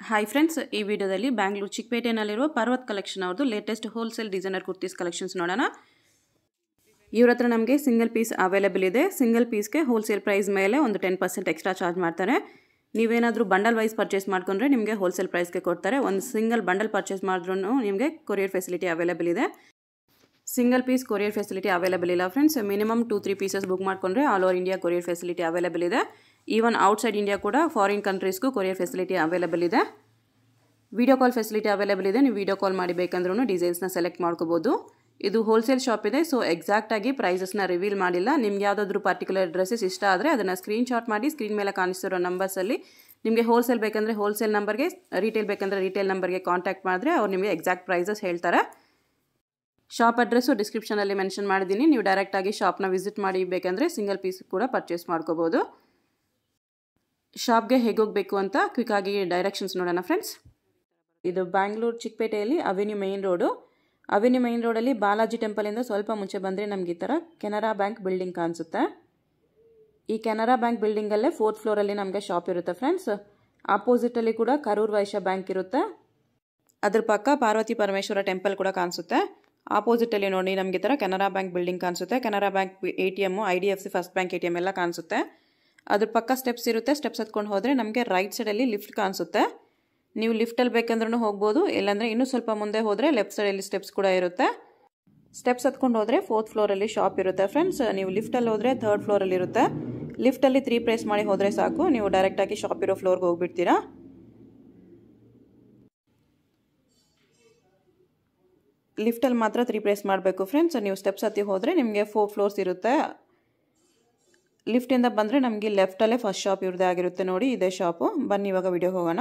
Hi friends ಈ ವಿಡಿಯೋದಲ್ಲಿ ಬ್ಯಾಂಗ್ಳೂರು ಚಿಕ್ಕಪೇಟೆನಲ್ಲಿರುವ ಪರ್ವತ್ ಕಲೆಕ್ಷನ್ ಅವ್ರದ್ದು latest wholesale designer kurtis collections ನೋಡೋಣ ಇವ್ರ ಹತ್ರ ನಮಗೆ ಸಿಂಗಲ್ ಪೀಸ್ ಅವೈಲೇಬಲ್ ಇದೆ ಸಿಂಗಲ್ ಪೀಸ್ಗೆ ಹೋಲ್ಸೇಲ್ ಪ್ರೈಸ್ ಮೇಲೆ ಒಂದು ಟೆನ್ ಪರ್ಸೆಂಟ್ ಎಕ್ಸ್ಟ್ರಾ ಚಾರ್ಜ್ ಮಾಡ್ತಾರೆ ನೀವೇನಾದರೂ ಬಂಡಲ್ ವೈಸ್ ಪರ್ಚೇಸ್ ಮಾಡ್ಕೊಂಡ್ರೆ ನಿಮಗೆ ಹೋಲ್ಸೇಲ್ ಪ್ರೈಸ್ಗೆ ಕೊಡ್ತಾರೆ ಒಂದು ಸಿಂಗಲ್ ಬಂಡಲ್ ಪರ್ಚೇಸ್ ಮಾಡಿದ್ರೂ ನಿಮಗೆ ಕೊರಿಯರ್ ಫೆಸಿಲಿಟಿ ಅವೈಲೇಬಲ್ ಇದೆ single piece courier facility available ಇಲ್ಲ friends minimum two three pieces book ಮಾಡಿಕೊಂಡ್ರೆ all over India courier facility available ಇದೆ ಈವನ್ ಔಟ್ಸೈಡ್ ಇಂಡಿಯಾ ಕೂಡ ಫಾರಿನ್ ಕಂಟ್ರೀಸ್ಗೂ ಕೊರಿಯರ್ ಫೆಸಿಲಿಟಿ ಅವೈಲೇಬಲ್ ಇದೆ ವಿಡಿಯೋ ಕಾಲ್ ಫೆಸಿಲಿಟಿ ಅವೈಲೇಬಲ್ ಇದೆ ನೀವು video call ಮಾಡಿ ಬೇಕಂದ್ರೂ ಡಿಸೈನ್ಸ್ನ ಸೆಲೆಕ್ಟ್ ಮಾಡ್ಕೋಬೋದು ಇದು ಹೋಲ್ಸೇಲ್ ಶಾಪ್ ಇದೆ ಸೊ ಎಕ್ಸಾಕ್ಟಾಗಿ ಪ್ರೈಸಸ್ನ ರಿವೀಲ್ ಮಾಡಿಲ್ಲ ನಿಮ್ಗೆ ಯಾವುದಾದ್ರೂ ಪರ್ಟಿಕ್ಯುಲರ್ ಡ್ರೆಸ್ಸಸ್ ಇಷ್ಟ ಆದರೆ ಅದನ್ನು ಸ್ಕ್ರೀನ್ಶಾಟ್ ಮಾಡಿ ಸ್ಕ್ರೀನ್ ಮೇಲೆ ಕಾಣಿಸ್ತಿರೋ ನಂಬರ್ಸಲ್ಲಿ ನಿಮಗೆ ಹೋಲ್ಸೇಲ್ ಬೇಕಂದರೆ ಹೋಲ್ಸೇಲ್ ನಂಬರ್ಗೆ ರಿಟೇಲ್ ಬೇಕಂದರೆ ರಿಟೇಲ್ ನಂಬರ್ಗೆ ಕಾಂಟ್ಯಾಕ್ಟ್ ಮಾಡಿದ್ರೆ ಅವ್ರು ನಿಮಗೆ ಎಕ್ಸಾಕ್ಟ್ ಪ್ರೈಸಸ್ ಹೇಳ್ತಾರೆ ಶಾಪ್ ಅಡ್ರೆಸ್ಸು ಡಿಸ್ಕ್ರಿಪ್ಷನಲ್ಲಿ ಮೆನ್ಷನ್ ಮಾಡಿದ್ದೀನಿ ನೀವು ಡೈರೆಕ್ಟಾಗಿ ಶಾಪ್ನ ವಿಸಿಟ್ ಮಾಡಿ ಬೇಕಂದರೆ ಸಿಂಗಲ್ ಪೀಸ್ ಕೂಡ ಪರ್ಚೇಸ್ ಮಾಡ್ಕೋಬೋದು ಶಾಪ್ಗೆ ಹೇಗೆ ಹೋಗಬೇಕು ಅಂತ ಕ್ವಿಕ್ಕಾಗಿ ಡೈರೆಕ್ಷನ್ಸ್ ನೋಡೋಣ ಫ್ರೆಂಡ್ಸ್ ಇದು ಬ್ಯಾಂಗ್ಳೂರು ಚಿಕ್ಕಪೇಟೆಯಲ್ಲಿ avenue main road avenue main ರೋಡಲ್ಲಿ ಬಾಲಾಜಿ ಟೆಂಪಲಿಂದ ಸ್ವಲ್ಪ ಮುಂಚೆ ಬಂದರೆ ನಮಗೆ ಈ ಥರ ಕೆನರಾ ಬ್ಯಾಂಕ್ ಬಿಲ್ಡಿಂಗ್ ಕಾಣಿಸುತ್ತೆ ಈ ಕೆನರಾ ಬ್ಯಾಂಕ್ ಬಿಲ್ಡಿಂಗಲ್ಲೇ ಫೋರ್ತ್ ಫ್ಲೋರಲ್ಲಿ ನಮಗೆ ಶಾಪ್ ಇರುತ್ತೆ ಫ್ರೆಂಡ್ಸ್ ಆಪೋಸಿಟಲ್ಲಿ ಕೂಡ ಕರೂರ್ ವೈಶ್ಯ ಬ್ಯಾಂಕ್ ಇರುತ್ತೆ ಅದ್ರ ಪಕ್ಕ ಪಾರ್ವತಿ ಪರಮೇಶ್ವರ ಟೆಂಪಲ್ ಕೂಡ ಕಾಣಿಸುತ್ತೆ ಆಪೋಸಿಟಲ್ಲಿ ನೋಡಿ ನಮಗೆ ಈ ಥರ ಕೆನರಾ ಬ್ಯಾಂಕ್ ಬಿಲ್ಡಿಂಗ್ ಕಾಣಿಸುತ್ತೆ Canara bank A T M I D F C first bank A T M ಎಲ್ಲ ಕಾಣಿಸುತ್ತೆ ಅದ್ರ ಪಕ್ಕ ಸ್ಟೆಪ್ಸ್ ಇರುತ್ತೆ ಸ್ಟೆಪ್ಸ್ ಹತ್ಕೊಂಡು ಹೋದರೆ ನಮಗೆ ರೈಟ್ ಸೈಡಲ್ಲಿ ಲಿಫ್ಟ್ ಕಾಣಿಸುತ್ತೆ ನೀವು ಲಿಫ್ಟಲ್ಲಿ ಬೇಕಂದ್ರೂ ಹೋಗ್ಬೋದು ಇಲ್ಲಾಂದರೆ ಇನ್ನೂ ಸ್ವಲ್ಪ ಮುಂದೆ ಹೋದರೆ ಲೆಫ್ಟ್ ಸೈಡಲ್ಲಿ ಸ್ಟೆಪ್ಸ್ ಕೂಡ ಇರುತ್ತೆ ಸ್ಟೆಪ್ಸ್ ಹತ್ಕೊಂಡು ಹೋದರೆ ಫೋರ್ತ್ ಫ್ಲೋರಲ್ಲಿ ಶಾಪ್ ಇರುತ್ತೆ ಫ್ರೆಂಡ್ಸ್ ನೀವು ಲಿಫ್ಟಲ್ಲಿ ಹೋದರೆ ಥರ್ಡ್ ಫ್ಲೋರಲ್ಲಿ ಇರುತ್ತೆ ಲಿಫ್ಟಲ್ಲಿ ತ್ರೀ ಪ್ರೆಸ್ ಮಾಡಿ ಹೋದರೆ ಸಾಕು ನೀವು ಡೈರೆಕ್ಟಾಗಿ ಶಾಪ್ ಇರೋ ಫ್ಲೋರ್ಗೆ ಹೋಗ್ಬಿಡ್ತೀರಾ ಲಿಫ್ಟಲ್ಲಿ ಮಾತ್ರ ತ್ರೀ ಪ್ರೆಸ್ ಮಾಡಬೇಕು ಫ್ರೆಂಡ್ಸ್ ನೀವು ಸ್ಟೆಪ್ಸ್ ಹತ್ತಿ ಹೋದರೆ ನಿಮಗೆ ಫೋರ್ ಫ್ಲೋರ್ಸ್ ಇರುತ್ತೆ ಲಿಫ್ಟಿಂದ ಬಂದರೆ ನಮಗೆ ಲೆಫ್ಟಲ್ಲೇ ಫಸ್ಟ್ ಶಾಪ್ ಇವ್ರದ್ದೇ ಆಗಿರುತ್ತೆ ನೋಡಿ ಇದೇ ಶಾಪು ಬನ್ನಿ ಇವಾಗ ವಿಡಿಯೋ ಹೋಗೋಣ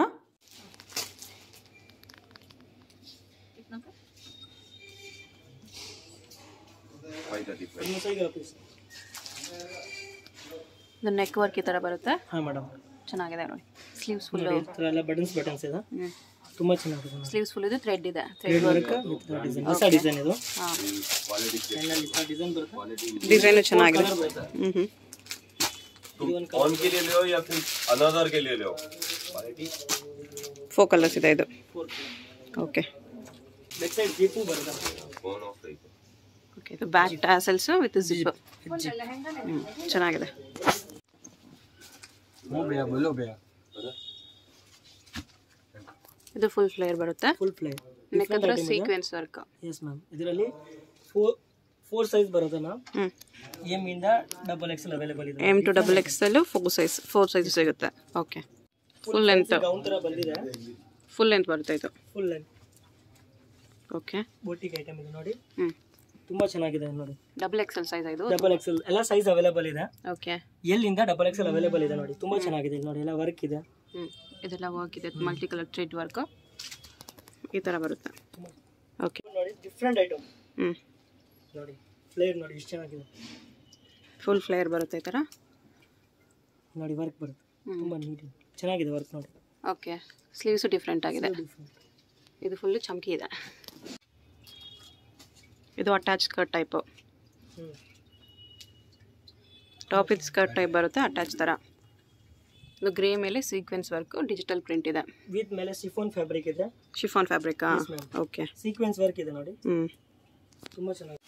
ಇದು ನೆಕ್ ವರ್ಕ್ ಈ ಥರ ಬರುತ್ತೆ ಹಾಂ ಮೇಡಮ್ ಚೆನ್ನಾಗಿದೆ ನೋಡಿ ಸ್ಲೀವ್ಸ್ ಫುಲ್ ಈ ಥರ ಎಲ್ಲ ಬಟನ್ಸ್ ಬಟನ್ಸ್ ಇದೆ ತುಂಬ ಚೆನ್ನಾಗಿದೆ ಸ್ಲೀವ್ಸ್ ಫುಲ್ ಇದು ಥ್ರೆಡ್ ಇದೆ ಥ್ರೆಡ್ ವರ್ಕ್ ವಿತ್ ಡಿಸೈನ್ ಹೊಸ ಡಿಸೈನ್ ಇದು ಹಾಂ ಪೆನ್ನಲ್ಲಿ ಈ ಥರ ಡಿಸೈನ್ ಬರುತ್ತೆ ಡಿಸೈನು ಚೆನ್ನಾಗಿದೆ ಹ್ಞೂ ಹ್ಞೂ ಇದು ಒಂದು कौन के लिए ले हो या फिर अनदर के लिए ले हो ಫೋ ಕಲರ್ಸ್ ಇದೆ ಇದು four okay back side zip ಬರುತ್ತೆ कौन ऑफ टाइप ಓಕೆ ಇದು ಬ್ಯಾಕ್ ಟ್ಯಾಸಲ್ಸು ವಿತ್ ಜಿಪ್ ಹ್ಞೂ ಚೆನ್ನಾಗಿದೆ ಹ್ಞೂ ಭಯ ಬೋಲೋ ಭಯ ಇದು ಫುಲ್ ಫ್ಲೇಯರ್ ಬರುತ್ತೆ ಫುಲ್ ಪ್ಲೇ ನೆಕ್ ಹತ್ರ ಸೀಕ್ವೆನ್ಸ್ ವರ್ಕ್ ಎಸ್ ಮ್ಯಾಮ್ ಇದರಲ್ಲಿ ಫೋರ್ ಫೋರ್ ಸೈಜ್ ಬರುತ್ತೆ ಮ್ಯಾಮ್ ಹ್ಞೂ ಎಮ್ ಇಂದ ಡಬಲ್ ಎಕ್ಸೆಲ್ ಅವೈಲೇಬಲ್ ಇದೆ M to double XL four size four size ಸಿಗುತ್ತೆ ಓಕೆ ಫುಲ್ ಲೆಂತ್ ಗೌನ್ ಥರ ಬಂದಿದೆ ಫುಲ್ ಲೆಂತ್ ಬರುತ್ತೆ ಇದು full length okay boutique item ಇದೆ ನೋಡಿ ಹ್ಞೂ ತುಂಬಾ ಚೆನ್ನಾಗಿದೆ ನೋಡಿ ಡಬಲ್ ಎಕ್ಸೆಲ್ ಸೈಜ್ ಇದು ಡಬಲ್ ಎಕ್ಸೆಲ್ ಎಲ್ಲ ಸೈಜ್ ಅವೈಲೇಬಲ್ ಇದೆ ಓಕೆ ಎಲ್ಲಿಂದ ಡಬಲ್ ಎಕ್ಸೆಲ್ ಅವೈಲೇಬಲ್ ಇದೆ ನೋಡಿ ತುಂಬಾ ಚೆನ್ನಾಗಿದೆ ಇಲ್ಲಿ ನೋಡಿ ಎಲ್ಲ ವರ್ಕ್ ಇದೆ ಹ್ಞೂ ಇದೆಲ್ಲ ವರ್ಕ್ ಇದೆ ಮಲ್ಟಿ ಕಲರ್ ಥ್ರೆಡ್ ವರ್ಕು ಈ ಥರ ಬರುತ್ತೆ ಓಕೆ ನೋಡಿ ಡಿಫ್ರೆಂಟ್ ಐಟಮ್ ಹ್ಞೂ ನೋಡಿ ಫ್ಲೇರ್ ನೋಡಿ ಎಷ್ಟು ಚೆನ್ನಾಗಿದೆ ಫುಲ್ ಫ್ಲೇಯರ್ ಬರುತ್ತೆ ಈ ಥರ ನೋಡಿ ವರ್ಕ್ ಬರುತ್ತೆ ತುಂಬಾ ನೀಟ್ ಚೆನ್ನಾಗಿದೆ ವರ್ಕ್ ನೋಡಿ ಓಕೆ ಸ್ಲೀವ್ಸು ಡಿಫ್ರೆಂಟ್ ಆಗಿದೆ ಡಿಫ್ರೆಂಟ್ ಇದು ಫುಲ್ಲು ಚಮಕಿ ಇದೆ ಇದು ಅಟ್ಯಾಚ್ ಸ್ಕರ್ಟ್ ಟೈಪು ಹ್ಞೂ ಟಾಪ್ ಇದು ಸ್ಕರ್ಟ್ ಟೈಪ್ ಬರುತ್ತೆ ಅಟ್ಯಾಚ್ ಥರ ಇದು ಗ್ರೇ ಮೇಲೆ ಸೀಕ್ವೆನ್ಸ್ ವರ್ಕು ಡಿಜಿಟಲ್ ಪ್ರಿಂಟ್ ಇದೆ ವಿತ್ ಮೇಲೆ ಸಿಫೋನ್ ಫ್ಯಾಬ್ರಿಕ್ ಇದೆ ಶಿಫಾನ್ ಫ್ಯಾಬ್ರಿಕಾ Yes, ma'am. Okay sequence work ಇದೆ ನೋಡಿ ಹ್ಞೂ ತುಂಬಾ ಚೆನ್ನಾಗಿದೆ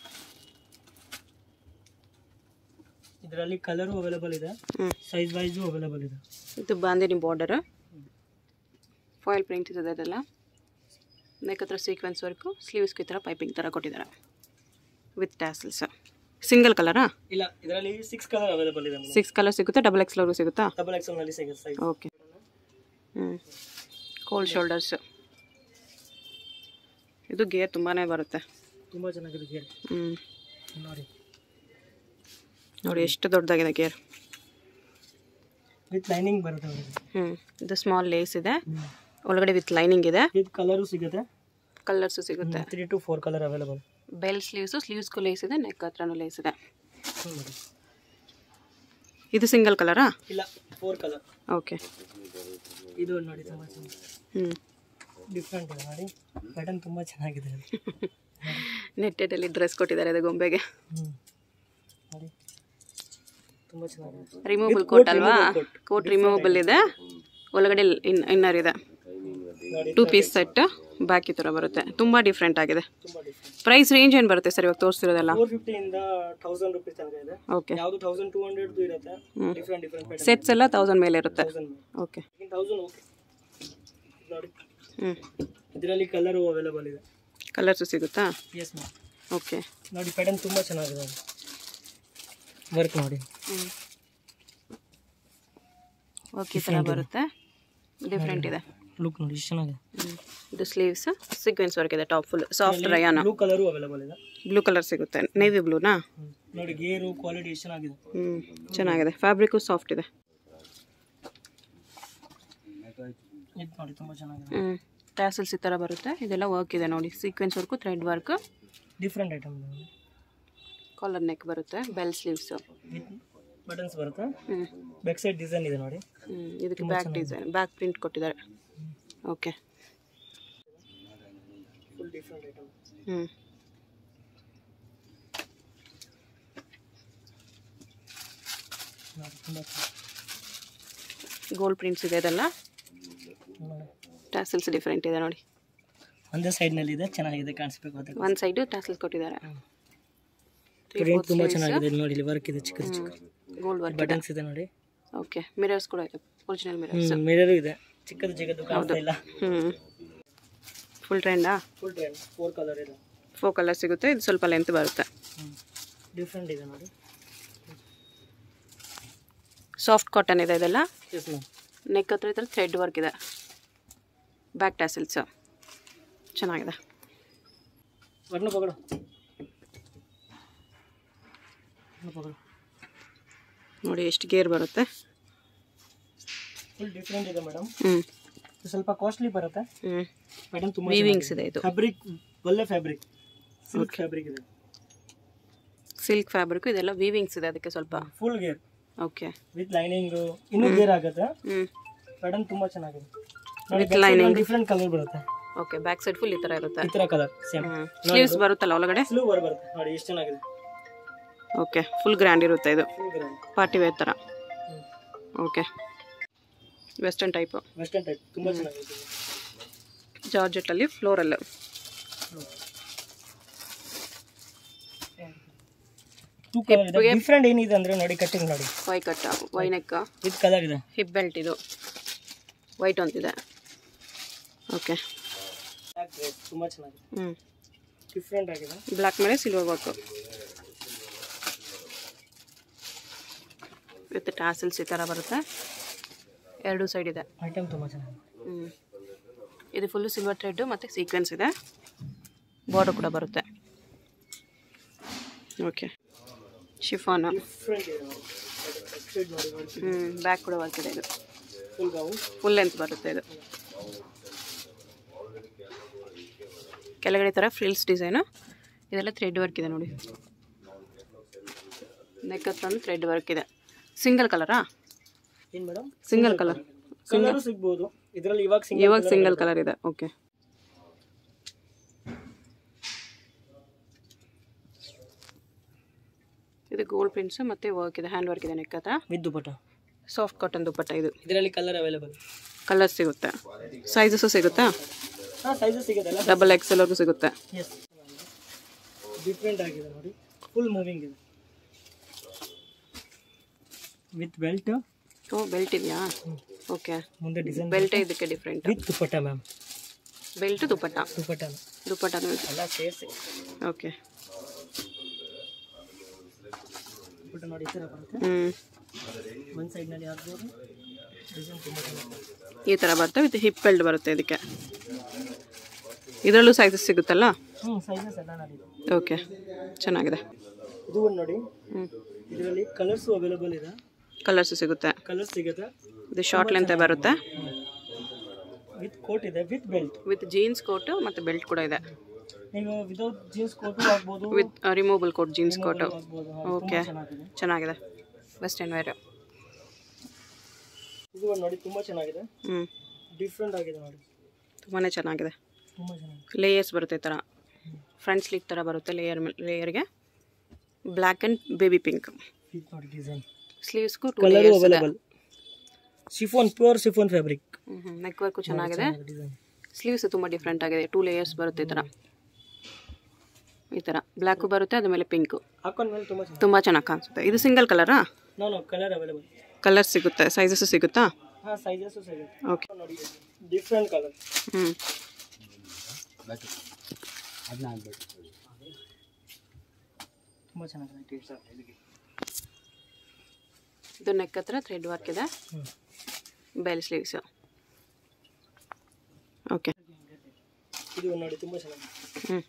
ಇದರಲ್ಲಿ ಕಲರು ಅವೈಲೇಬಲ್ ಇದೆ ಹ್ಞೂ ಸೈಜ್ ವೈಸು ಅವೈಲೇಬಲ್ ಇದೆ ಇದು ಬಾಂದಿನಿ ಬಾರ್ಡರ್ ಫಾಯಿಲ್ ಪ್ರಿಂಟ್ ಇದೆ ಅದೆಲ್ಲ ನೆಕ್ ಹತ್ರ ಸೀಕ್ವೆನ್ಸ್ ವರ್ಕು ಸ್ಲೀವ್ಸ್ಗೆ ಈ ಥರ ಪೈಪಿಂಗ್ ಥರ ಕೊಟ್ಟಿದ್ದಾರೆ ವಿತ್ ಟ್ಯಾಸಲ್ಸ್ ಸಿಂಗಲ್ ಕಲರಾ ಇಲ್ಲ ಇದರಲ್ಲಿ ಸಿಕ್ಸ್ ಕಲರ್ ಅವೈಲೇಬಲ್ ಇದೆ ಸಿಕ್ಸ್ ಕಲರ್ ಸಿಗುತ್ತೆ ಡಬಲ್ ಎಕ್ಸ್ಲವರೆಗೂ ಸಿಗುತ್ತಾ ಡಬಲ್ ಎಕ್ಸೆಲ್ ನಲ್ಲಿ ಸಿಗುತ್ತೆ ಸೈಜ್ ಓಕೆ ಹ್ಞೂ ಕೋಲ್ಡ್ ಶೋಲ್ಡರ್ಸ್ ಇದು ಗೇರ್ ತುಂಬಾ ಬರುತ್ತೆ ತುಂಬಾ ಚೆನ್ನಾಗಿದೆ ಗೇರ್ ಹ್ಞೂ ನೋಡಿ ನೋಡಿ ಎಷ್ಟು ದೊಡ್ಡದಾಗಿದೆ ಗೇರ್ ವಿತ್ ಲೈನಿಂಗ್ ಬರುತ್ತೆ ಅವರಿಗೆ ಹ್ಞೂ ಇದು ಸ್ಮಾಲ್ ಲೇಸ್ ಇದೆ ಒಳಗಡೆ ವಿತ್ ಲೈನಿಂಗ್ ಇದೆ ವಿತ್ ಕಲರು ಸಿಗುತ್ತೆ ಕಲರ್ಸು ಸಿಗುತ್ತೆ three two four colour available bell sleeves ಸ್ಲೀವ್ಸ್ಗೂ ಲೇಸ್ ಇದೆ ನೆಕ್ ಹತ್ರನೂ ಲೇಸ್ ಇದೆ ನೋಡಿ ಇದು ಸಿಂಗಲ್ ಕಲರಾ ಇಲ್ಲ ಫೋರ್ ಕಲರ್ ಓಕೆ ಇದು ನೋಡಿ ತುಂಬಾ ಚೆನ್ನಾಗಿದೆ ಹ್ಞೂ ಡಿಫ್ರೆಂಟ್ ಇದೆ ನೋಡಿ ಪ್ಯಾಟರ್ನ್ ತುಂಬಾ ಚೆನ್ನಾಗಿದೆ ನೆಟ್ಟೆಡಲ್ಲಿ ಡ್ರೆಸ್ ಕೊಟ್ಟಿದ್ದಾರೆ ಇದು ಗೊಂಬೆಗೆ ಹ್ಞೂ ನೋಡಿ ತುಂಬ ಚೆನ್ನಾಗಿದೆ ರಿಮೂವಬಲ್ ಕೋಟ್ ಅಲ್ವಾ ಕೋಟ್ ರಿಮೂವಬಲ್ ಇದೆ ಒಳಗಡೆ ಇನ್ ಇನ್ನರ್ ಇದೆ ನೋಡಿ ಟೂ ಪೀಸ್ ಸೆಟ್ ಬ್ಯಾಕ್ ಈ ಥರ ಬರುತ್ತೆ ತುಂಬ ಡಿಫ್ರೆಂಟ್ ಆಗಿದೆ ತುಂಬ ಡಿಫ್ರೆಂಟ್ ಪ್ರೈಸ್ ರೇಂಜ್ ಏನು ಬರುತ್ತೆ ಸರ್ ಇವಾಗ ತೋರಿಸ್ತಿರೋದೆಲ್ಲ ಫೋರ್ ಫಿಫ್ಟಿಯಿಂದ ತೌಸಂಡ್ ರುಪೀಸ್ ತನಕ ಇದೆ ಓಕೆ ಯಾವುದು ತೌಸಂಡ್ ಟೂ ಹಂಡ್ರೆಡ್ದು ಇರುತ್ತೆ ಡಿಫ್ರೆಂಟ್ ಡಿಫ್ರೆಂಟ್ ಪ್ಯಾಟರ್ನ್ ಸೆಟ್ಸ್ ಎಲ್ಲ ತೌಸಂಡ್ ಮೇಲೆ ಇರುತ್ತೆ ತೌಸಂಡ್ ಓಕೆ ತೌಸಂಡ್ ಓಕೆ ನೋಡಿ ಹ್ಞೂ ಇದರಲ್ಲಿ ಕಲರು ಅವೈಲೇಬಲ್ ಇದೆ ಕಲರ್ಸು ಸಿಗುತ್ತಾ ಎಸ್ ಮ್ಯಾಮ್ ಓಕೆ ನೋಡಿ ಪ್ಯಾಟರ್ನ್ ತುಂಬ ಚೆನ್ನಾಗಿದೆ ವರ್ಕ್ ನೋಡಿ ಓಕೆ ಈ ಥರ ಬರುತ್ತೆ ಡಿಫ್ರೆಂಟ್ ಇದೆ ಲುಕ್ ನೋಡಿ ಎಷ್ಟು ಚೆನ್ನಾಗಿದೆ ಹ್ಮ್. ಇದು ಸ್ಲೀವ್ಸ್ ಸೀಕ್ವೆನ್ಸ್ ವರ್ಕ್ ಇದೆ ಟಾಪ್ ಫುಲ್ ಸಾಫ್ಟ್ ರಯಾನ ಬ್ಲೂ ಕಲರು ಅವೈಲೇಬಲ್ ಇದೆ ಬ್ಲೂ ಕಲರ್ ಸಿಗುತ್ತೆ ನೇವಿ ಬ್ಲೂನಾ ಹ್ಮ್. ನೋಡಿ ಗೇರು ಕ್ವಾಲಿಟಿ ಎಷ್ಟು ಚೆನ್ನಾಗಿದೆ ಹ್ಞೂ ಚೆನ್ನಾಗಿದೆ ಫ್ಯಾಬ್ರಿಕ್ಕು ಸಾಫ್ಟ್ ಇದೆ ಇದು ನೋಡಿ ತುಂಬ ಚೆನ್ನಾಗಿದೆ ಹ್ಞೂ ಟ್ಯಾಸಲ್ಸ್ ಈ ಥರ ಬರುತ್ತೆ ಇದೆಲ್ಲ ವರ್ಕ್ ಇದೆ ನೋಡಿ sequence work thread work different item collar neck ಬರುತ್ತೆ ಬೆಲ್ ಸ್ಲೀವ್ಸು ವಿತ್ ಬಟನ್ಸ್ ಬರುತ್ತೆ ಹ್ಞೂ ಬ್ಯಾಕ್ ಸೈಡ್ ಡಿಸೈನ್ ಇದೆ ನೋಡಿ ಹ್ಞೂ ಇದಕ್ಕೆ ಬ್ಯಾಕ್ ಡಿಸೈನ್ ಬ್ಯಾಕ್ ಪ್ರಿಂಟ್ ಕೊಟ್ಟಿದ್ದಾರೆ ಓಕೆ ಫುಲ್ ಡಿಫ್ರೆಂಟ್ ಐಟಮ್ ಹ್ಞೂ ನೋಡಿ ತುಂಬ ಗೋಲ್ಡ್ ಪ್ರಿಂಟ್ಸ್ ಇದೆ ಇದೆಲ್ಲ ಚೆನ್ನಾಗಿ ಟ್ಯಾಸಲ್ಸ್ ಡಿಫ್ರೆಂಟ್ ಇದೆ ನೋಡಿ ಒಂದೇ ಸೈಡ್ನಲ್ಲಿ ಇದೆ ಚೆನ್ನಾಗಿದೆ ಕಾಣಿಸ್ಬೇಕು ಅದಕ್ಕೆ ಒಂದು ಸೈಡು ಟ್ಯಾಸಲ್ಸ್ ಕೊಟ್ಟಿದ್ದಾರೆ ಪ್ರಿಂಟ್ ತುಂಬ ಚೆನ್ನಾಗಿದೆ ಇಲ್ಲಿ ನೋಡಿ ಇಲ್ಲಿ ವರ್ಕ್ ಇದೆ ಚಿಕ್ಕದು ಚಿಕ್ಕ ಗೋಲ್ಡ್ ವರ್ಕ್ ಬಟನ್ಸ್ ಇದೆ ನೋಡಿ ಓಕೆ ಮಿರರ್ಸ್ ಕೂಡ ಇದೆ ಒರಿಜಿನಲ್ ಮಿರರ್ಸ್ ಹ್ಮ್ ಮಿರರು ಇದೆ ಚಿಕ್ಕದು ಚಿಕ್ಕದು ಕಾಣ್ತಾ ಇಲ್ಲ ಹ್ಞೂ ಫುಲ್ ಟ್ರೆಂಡಾ ಫುಲ್ ಟ್ರೆಂಡ್ ಫೋರ್ ಕಲರ್ ಇದೆ ಫೋ ಕಲರ್ ಸಿಗುತ್ತೆ ಇದು ಸ್ವಲ್ಪ ಲೆಂತ್ ಬರುತ್ತೆ ಡಿಫ್ರೆಂಟ್ ಇದೆ ನೋಡಿ ಸಾಫ್ಟ್ ಕಾಟನ್ ಇದೆ ಇದೆಲ್ಲ ಎಸ್ ಮ್ಯಾಮ್ ನೆಕ್ ಹತ್ರ ಈ ಥರ ಥ್ರೆಡ್ ವರ್ಕ್ ಇದೆ ಬ್ಯಾಕ್ ಟ್ಯಾಸಲ್ಸ್ ಚೆನ್ನಾಗಿದೆ ವರ್ಣ ಪಕಡು ವರ್ಣ ಪಕಡು ನೋಡಿ ಎಷ್ಟು ಗೇರ್ ಬರುತ್ತೆ ಫುಲ್ ಡಿಫ್ರೆಂಟ್ ಇದೆ ಮೇಡಮ್ ಹ್ಞೂ ಸ್ವಲ್ಪ ಕಾಸ್ಟ್ಲಿ ಬರುತ್ತೆ ಹ್ಞೂ ಮೇಡಮ್ ತುಂಬ ವೀವಿಂಗ್ಸ್ ಇದೆ ಇದು ಫ್ಯಾಬ್ರಿಕ್ ಒಳ್ಳೆ ಫ್ಯಾಬ್ರಿಕ್ ಸಿಲ್ಕ್ ಫ್ಯಾಬ್ರಿಕ್ ಇದೆ ಸಿಲ್ಕ್ ಫ್ಯಾಬ್ರಿಕ್ ಇದೆಲ್ಲ ವೀವಿಂಗ್ಸ್ ಇದೆ ಅದಕ್ಕೆ ಸ್ವಲ್ಪ ಫುಲ್ ಗೇರ್ ಓಕೆ ವಿತ್ ಲೈನಿಂಗು ಇನ್ನೂ ಗೇರ್ ಆಗುತ್ತೆ ಹ್ಞೂ ಪ್ಯಾಟರ್ನ್ ತುಂಬ ಚೆನ್ನಾಗಿದೆ With lining. ಡಿಫ್ರೆಂಟ್ ಕಲರ್ ಬರುತ್ತೆ ಓಕೆ ಬ್ಯಾಕ್ ಸೈಡ್ ಫುಲ್ ಈ ಥರ ಇರುತ್ತೆ ಈ ಥರ ಕಲರ್ ಸೇಮ್ ಹ್ಞೂ ಸ್ಲೀವ್ಸ್ ಬರುತ್ತಲ್ಲ ಒಳಗಡೆ ಸ್ಲೂ ಬರ್ ಬರುತ್ತೆ ನೋಡಿ ಎಷ್ಟು ಚೆನ್ನಾಗಿದೆ ಓಕೆ ಫುಲ್ ಗ್ರ್ಯಾಂಡ್ ಇರುತ್ತೆ ಇದು ಫುಲ್ ಗ್ರ್ಯಾಂಡ್ ಪಾರ್ಟಿ ವೇರ್ ಥರ okay western type western type ತುಂಬ ಚೆನ್ನಾಗಿದೆ ಜಾರ್ಜೆಟಲ್ಲಿ ಫ್ಲೋರಲ್ಲು ಟೂ ಕಲರ್ ಇದೆ ಡಿಫ್ರೆಂಟ್ ಏನಿದೆ ಅಂದ್ರೆ ನೋಡಿ ಕಟ್ಟಿಂಗ್ ನೋಡಿ ವೈ ಕಟ್ಟ ವೈ ನೆಕ್ ವಿತ್ ಕಲರ್ ಇದೆ ಹಿಪ್ ಬೆಲ್ಟ್ ಇದು ವೈಟ್ ಅಂತಿದೆ ಓಕೆ ತುಂಬ ಚೆನ್ನಾಗಿದೆ ಹ್ಞೂ ಡಿಫ್ರೆಂಟ್ ಆಗಿದೆ ಬ್ಲ್ಯಾಕ್ ಮೇಲೆ ಸಿಲ್ವರ್ ವರ್ಕು ವಿತ್ ಟ್ಯಾಸಲ್ಸ್ ಈ ಥರ ಬರುತ್ತೆ ಎರಡು ಸೈಡ್ ಇದೆ ಐಟಮ್ ತುಂಬ ಚೆನ್ನಾಗಿದೆ ಹ್ಞೂ ಇದು ಫುಲ್ಲು ಸಿಲ್ವರ್ ಥ್ರೆಡ್ಡು ಮತ್ತು ಸೀಕ್ವೆನ್ಸ್ ಇದೆ ಬಾರ್ಡರ್ ಕೂಡ ಬರುತ್ತೆ ಓಕೆ ಶಿಫಾನ ಡಿಫ್ರೆಂಟ್ ಇದೆ ನೋಡಿ ಸೈಡ್ ನೋಡಿ ವರ್ಕ್ ಹ್ಞೂ ಬ್ಯಾಕ್ ಕೂಡ ವರ್ಕ್ ಇದೆ ಇದು ಫುಲ್ ಗೌನ್ ಫುಲ್ ಲೆಂತ್ ಬರುತ್ತೆ ಇದು ಕೆಳಗಡೆ ಥರ ಫ್ರಿಲ್ಸ್ ಡಿಸೈನು ಇದೆಲ್ಲ ಥ್ರೆಡ್ ವರ್ಕ್ ಇದೆ ನೋಡಿ ನೆಕ್ ಹತ್ರನೂ ಥ್ರೆಡ್ ವರ್ಕ್ ಇದೆ ಸಿಂಗಲ್ ಕಲರಾ ಏನು ಮೇಡಮ್ ಸಿಂಗಲ್ ಕಲರ್ ಕಲರು ಸಿಗ್ಬೋದು ಇದರಲ್ಲಿ ಇವಾಗ ಸಿಂಗಲ್ ಇವಾಗ ಸಿಂಗಲ್ ಕಲರ್ ಇದೆ ಓಕೆ ಇದು ಗೋಲ್ಡ್ ಪ್ರಿಂಟ್ಸ್ ಮತ್ತು ವರ್ಕ್ ಇದೆ ಹ್ಯಾಂಡ್ ವರ್ಕ್ ಇದೆ ನೆಕ್ ಹತ್ರ with dupatta soft cotton dupatta ಇದು ಇದರಲ್ಲಿ ಕಲರ್ ಅವೈಲೇಬಲ್ ಕಲರ್ ಸಿಗುತ್ತೆ ಸೈಜಸ್ಸು ಸಿಗುತ್ತಾ ಹಾಂ ಸೈಜಸ್ ಸಿಗುತ್ತೆ ಡಬಲ್ ಎಕ್ಸೆಲ್ವರೆಗೂ ಸಿಗುತ್ತೆ ಎಸ್ ಡಿಫ್ರೆಂಟ್ ಆಗಿದೆ ನೋಡಿ ಫುಲ್ ಮೂವಿಂಗ್ ಇದೆ ವಿತ್ ಬೆಲ್ಟ್ ಓ ಬೆಲ್ಟ್ ಇದೆಯಾ ಓಕೆ ಮುಂದೆ ಡಿಸೈನ್ ಬೆಲ್ಟೇ ಇದಕ್ಕೆ different with dupatta ma'am belt dupatta dupatta ದುಪ್ಪಟ್ಟನೂ ಇದೆ ಎಲ್ಲ ಸೇರಿಸಿ ಓಕೆ ದುಪಟ್ಟ ನೋಡಿ ಈ ಥರ ಬರುತ್ತೆ ಹ್ಞೂ ಒಂದು ಸೈಡ್ನಲ್ಲಿ ಹಾಕ್ಬೋದು ಡಿಸೈನ್ ತುಂಬ ಚೆನ್ನಾಗಿದೆ ಈ ಥರ ಬರುತ್ತೆ ವಿತ್ ಹಿಪ್ ಬೆಲ್ಟ್ ಬರುತ್ತೆ ಇದಕ್ಕೆ ಇದರಲ್ಲೂ ಸೈಜಸ್ ಸಿಗುತ್ತಲ್ಲ ಹ್ಞೂ ಸೈಜಸ್ ಎಲ್ಲ ನೋಡಿ ಓಕೆ ಚೆನ್ನಾಗಿದೆ ಇದು ಒಂದು ನೋಡಿ ಹ್ಞೂ ಇದರಲ್ಲಿ ಕಲರ್ಸು ಅವೈಲೇಬಲ್ ಇದೆ ಕಲರ್ಸು ಸಿಗುತ್ತೆ ಕಲರ್ಸ್ ಸಿಗುತ್ತೆ ಇದು ಶಾರ್ಟ್ ಲೆಂತ್ ಬರುತ್ತೆ ವಿತ್ ಕೋಟ್ ಇದೆ with belt with jeans coat ಮತ್ತು ಬೆಲ್ಟ್ ಕೂಡ ಇದೆ ನೀವು ವಿದೌಟ್ ಜೀನ್ಸ್ ಕೋಟು ಹಾಕ್ಬೋದು with removable coat jeans coat ಹಾಕ್ಬೋದು ಓಕೆ ಚೆನ್ನಾಗಿದೆ ಚೆನ್ನಾಗಿದೆ ವೆಸ್ಟರ್ನ್ ವೇರ್ ಇದು ಒಂದು ನೋಡಿ ತುಂಬ ಚೆನ್ನಾಗಿದೆ ಹ್ಞೂ ಡಿಫ್ರೆಂಟ್ ಆಗಿದೆ ನೋಡಿ ತುಂಬಾ ಚೆನ್ನಾಗಿದೆ ತುಂಬ ಚೆನ್ನಾಗಿದೆ ಲೇಯರ್ಸ್ ಬರುತ್ತೆ ಈ ಥರ ಫ್ರಂಟ್ ಸ್ಲೀಕ್ ಥರ ಬರುತ್ತೆ ಲೇಯರ್ ಲೇಯರ್ಗೆ ಬ್ಲ್ಯಾಕ್ ಆ್ಯಂಡ್ ಬೇಬಿ ಪಿಂಕ್ ಇದು ನೋಡಿ ಡಿಸೈನ್ ಸ್ಲೀವ್ಸ್ಗೂ ಟೂ ಕಲರು ಲೇಯರ್ಸ್ ಇದೆ available chiffon pure chiffon fabric neck work ಚೆನ್ನಾಗಿದೆ ಡಿಸೈನ್ ಸ್ಲೀವ್ಸ್ ತುಂಬ ಡಿಫ್ರೆಂಟ್ ಆಗಿದೆ ಟೂ ಲೇಯರ್ಸ್ ಬರುತ್ತೆ ಈ ಥರ ಈ ಥರ ಬ್ಲ್ಯಾಕು ಬರುತ್ತೆ ಅದ್ರ ಮೇಲೆ ಪಿಂಕು ಹಾಕೊಂಡ್ಮೇಲೆ ತುಂಬ ಚೆನ್ನಾಗಿ ತುಂಬ ಚೆನ್ನಾಗಿ ಕಾಣಿಸುತ್ತೆ ಇದು ಸಿಂಗಲ್ ಕಲರಾ no no colour available colour ಸಿಗುತ್ತೆ ಸೈಜಸ್ಸು ಸಿಗುತ್ತಾ ಹಾಂ ಸೈಜಸ್ಸು ಸಿಗುತ್ತೆ ಓಕೆ ನೋಡಿ ಡಿಫ್ರೆಂಟ್ ಕಲರ್ ಹ್ಞೂ ತುಂಬ ಚೆನ್ನಾಗಿದೆ ಇದು ನೆಕ್ ಹತ್ರ ಥ್ರೆಡ್ ವರ್ಕ್ ಇದೆ ಹ್ಞೂ ಬೆಲ್ ಸ್ಲೀವ್ಸು ಓಕೆ ಇದು ನೋಡಿ ತುಂಬ ಚೆನ್ನಾಗಿದೆ ಹ್ಞೂ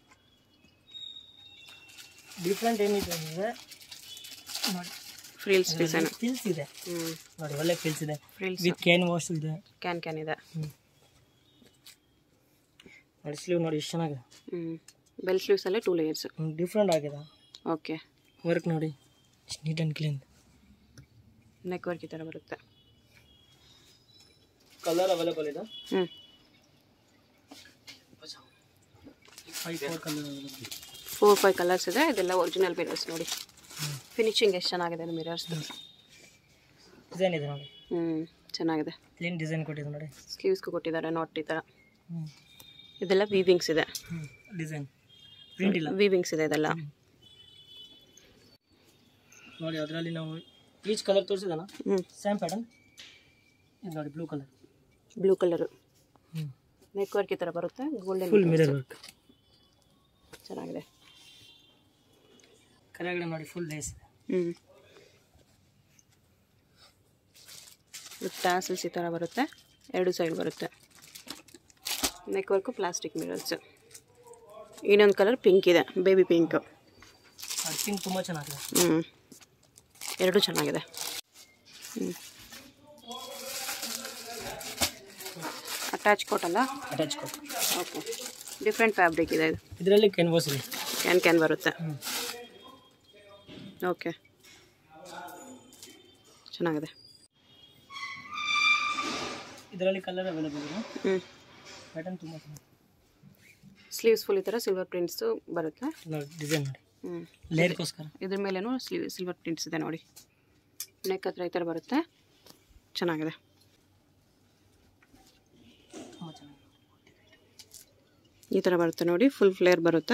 ಡಿಫ್ರೆಂಟ್ ಏನಿದೆ ಅಂದರೆ ನೋಡಿ ಫ್ರೀಲ್ಸ್ ಡಿಸೈನ್ ಫಿಲ್ಸ್ ಇದೆ ಹ್ಞೂ ನೋಡಿ ಒಳ್ಳೆ ಫಿಲ್ಸ್ ಇದೆ ಫ್ರೀಲ್ಸ್ ವಿತ್ ಕ್ಯಾನ್ ವಾಶ್ ಇದೆ ಕ್ಯಾನ್ ಕ್ಯಾನ್ ಇದೆ ಹ್ಞೂ ನೋಡಿ ಸ್ಲೀವ್ ನೋಡಿ ಎಷ್ಟು ಚೆನ್ನಾಗಿದೆ ಹ್ಞೂ ಬೆಲ್ ಸ್ಲೀವ್ಸಲ್ಲೇ ಟೂ ಲೇಯರ್ಸು ಡಿಫ್ರೆಂಟ್ ಆಗಿದೆ ಓಕೆ ವರ್ಕ್ ನೋಡಿ neat and clean neck work ಈ ಥರ ಬರುತ್ತೆ ಕಲರ್ ಅವೈಲೇಬಲ್ ಇದೆ ಹ್ಞೂ five four colour available four five colours ಇದೆ ಇದೆಲ್ಲ ಒರಿಜಿನಲ್ ಮಿರರ್ಸ್ ನೋಡಿ ಫಿನಿಶಿಂಗ್ ಎಷ್ಟು ಚೆನ್ನಾಗಿದೆ ಅದು ಮಿರರ್ಸ್ ಡಿಸೈನ್ ಇದೆ ನೋಡಿ ಹ್ಞೂ ಚೆನ್ನಾಗಿದೆ ಕ್ಲೀನ್ ಡಿಸೈನ್ ಕೊಟ್ಟಿದೆ ನೋಡಿ ಸ್ಲೀವ್ಸ್ಗೂ ಕೊಟ್ಟಿದ್ದಾರೆ ನಾಟ್ ಈ ಥರ ಹ್ಞೂ ಇದೆಲ್ಲ ವೀವಿಂಗ್ಸ್ ಇದೆ ಹ್ಞೂ ಡಿಸೈನ್ ಪ್ರಿಂಟ್ ಇಲ್ಲ ವೀವಿಂಗ್ಸ್ ಇದೆ ಇದೆಲ್ಲ ನೋಡಿ ಅದರಲ್ಲಿ ನಾವು ಈಚ್ ಕಲರ್ ತೋರಿಸಿದಲ್ಲ ಹ್ಞೂ ಸೇಮ್ ಪ್ಯಾಟರ್ನ್ ಇದು ನೋಡಿ ಬ್ಲೂ ಕಲರ್ ಬ್ಲೂ ಕಲರು ಹ್ಞೂ ನೆಕ್ ವರ್ಕ್ ಈ ಥರ ಬರುತ್ತೆ ಗೋಲ್ಡನ್ ಫುಲ್ ಮಿರರ್ ವರ್ಕ್ ಚೆನ್ನಾಗಿದೆ ಕೆಳಗಡೆ ನೋಡಿ ಫುಲ್ ಲೇಸ್ ಇದೆ ಹ್ಞೂ ವಿತ್ ಟ್ಯಾಸಲ್ಸ್ ಈ ಥರ ಬರುತ್ತೆ ಎರಡು ಸೈಡ್ ಬರುತ್ತೆ ನೆಕ್ ವರ್ಕು ಪ್ಲಾಸ್ಟಿಕ್ ಮಿರರ್ಸ್ ಇನ್ನೊಂದು ಕಲರ್ ಪಿಂಕ್ ಇದೆ ಬೇಬಿ ಪಿಂಕ್ ಅದು ಪಿಂಕ್ ತುಂಬ ಚೆನ್ನಾಗಿದೆ ಹ್ಞೂ ಎರಡು ಚೆನ್ನಾಗಿದೆ ಹ್ಞೂ ಅಟ್ಯಾಚ್ ಕೊಟ್ಟಲ್ಲ ಅಟ್ಯಾಚ್ ಕೊಟ್ಟು ಓಕೆ ಡಿಫ್ರೆಂಟ್ ಫ್ಯಾಬ್ರಿಕ್ ಇದೆ ಇದು ಇದರಲ್ಲಿ ಕ್ಯಾನ್ವಾಸ್ ಇದೆ ಕ್ಯಾನ್ ಕ್ಯಾನ್ ಬರುತ್ತೆ ಹ್ಞೂ ಓಕೆ ಚೆನ್ನಾಗಿದೆ ಇದರಲ್ಲಿ ಕಲರ್ ಅವೈಲೇಬಲ್ ಇದೆ ಹ್ಞೂ ಪ್ಯಾಟರ್ನ್ ತುಂಬ ಚೆನ್ನಾಗಿದೆ ಸ್ಲೀವ್ಸ್ ಫುಲ್ ಈ ಥರ ಸಿಲ್ವರ್ ಪ್ರಿಂಟ್ಸು ಬರುತ್ತೆ ನೋಡಿ ಡಿಸೈನ್ ನೋಡಿ ಹ್ಞೂ ಲೇರ್ಗೋಸ್ಕರ ಇದ್ರ ಮೇಲೇನು ಸ್ಲೀವ್ ಸಿಲ್ವರ್ ಪ್ರಿಂಟ್ಸ್ ಇದೆ ನೋಡಿ ನೆಕ್ ಹತ್ರ ಈ ಥರ ಬರುತ್ತೆ ಚೆನ್ನಾಗಿದೆ ತುಂಬ ಚೆನ್ನಾಗಿದೆ ಈ ಥರ ಬರುತ್ತೆ ನೋಡಿ ಫುಲ್ ಫ್ಲೇರ್ ಬರುತ್ತೆ